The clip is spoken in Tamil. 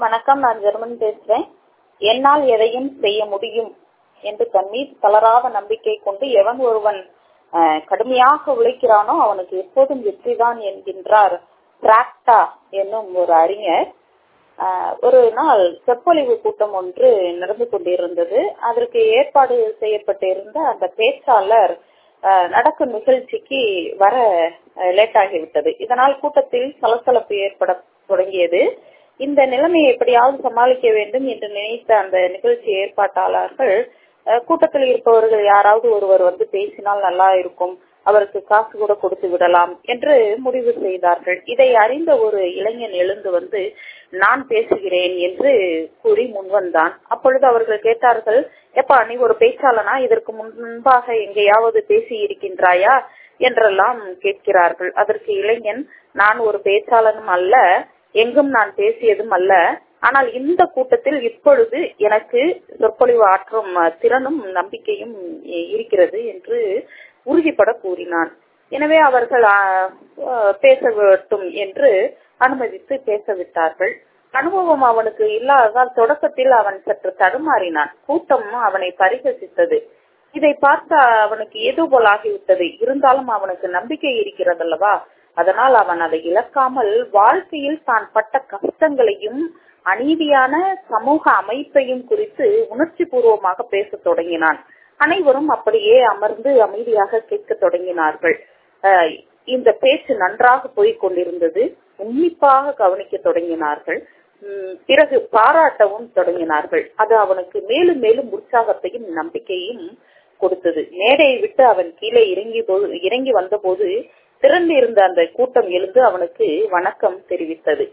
வணக்கம் நான் ஜெர்மன் பேசுறேன் என்னால் எதையும் செய்ய முடியும் என்று தன் மீது தளராத நம்பிக்கை கொண்டு எவன் ஒருவன் அஹ், கடுமையாக உழைக்கிறானோ அவனுக்கு எப்போதும் வெற்றிதான் என்கின்றார் பிராக்டா என்னும் ஒரு அறிஞர் ஆஹ் ஒரு நாள் சொற்பொழிவு கூட்டம் ஒன்று நடந்து கொண்டிருந்தது அதற்கு ஏற்பாடு செய்யப்பட்டிருந்த அந்த பேச்சாளர் ஆஹ் நடக்கும் நிகழ்ச்சிக்கு வர லேட் ஆகிவிட்டது இதனால் கூட்டத்தில் சலசலப்பு ஏற்பட தொடங்கியது இந்த நிலைமையை எப்படியாவது சமாளிக்க வேண்டும் என்று நினைத்த அந்த நிகழ்ச்சி ஏற்பாட்டாளர்கள் அஹ் கூட்டத்தில் இருப்பவர்கள் யாராவது ஒருவர் வந்து பேசினால் நல்லா இருக்கும் அவருக்கு காசு கூட கொடுத்து விடலாம் என்று முடிவு செய்தார்கள் இதை அறிந்த ஒரு இளைஞன் எழுந்து வந்து நான் பேசுகிறேன் என்று கூறி முன்வந்தான் அப்பொழுது அவர்கள் கேட்டார்கள் எப்பா நீ ஒரு பேச்சாளனா இதற்கு முன்பாக எங்கேயாவது பேசி இருக்கின்றாயா என்றெல்லாம் கேட்கிறார்கள் அதற்கு இளைஞன் நான் ஒரு பேச்சாளனும் அல்ல எங்கும் நான் பேசியதும் அல்ல ஆனால் இந்த கூட்டத்தில் இப்பொழுது எனக்கு சொற்பொழிவு ஆற்றும் அஹ், திறனும் நம்பிக்கையும் இ- இருக்கிறது என்று உறுதிப்பட கூறினான் எனவே அவர்கள் அஹ், அஹ், பேச வேண்டும் என்று அனுமதித்து பேச விட்டார்கள் அனுபவம் அவனுக்கு இல்லாததால் தொடக்கத்தில் அவன் சற்று தடுமாறினான் கூட்டம் அவனை பரிகசித்தது இதை பார்த்து அவனுக்கு ஏதோ போல் ஆகிவிட்டது இருந்தாலும் அவனுக்கு நம்பிக்கை இருக்கிறதல்லவா அதனால் அவன் அதை இழக்காமல் வாழ்க்கையில் தான் பட்ட கஷ்டங்களையும் அநீதியான சமூக அமைப்பையும் குறித்து உணர்ச்சி பூர்வமாக பேசத் தொடங்கினான் அனைவரும் அப்படியே அமர்ந்து அமைதியாக கேட்கத் தொடங்கினார்கள் அஹ் இந்த பேச்சு நன்றாக போய்க் கொண்டிருந்தது உன்னிப்பாக கவனிக்க தொடங்கினார்கள் உம், பிறகு பாராட்டவும் தொடங்கினார்கள் அது அவனுக்கு மேலும் மேலும் உற்சாகத்தையும் நம்பிக்கையும் கொடுத்தது மேடையை விட்டு அவன் கீழே இறங்கி போ- இறங்கி வந்தபோது திரண்டு இருந்த அந்த கூட்டம் எழுந்து அவனுக்கு வணக்கம் தெரிவித்தது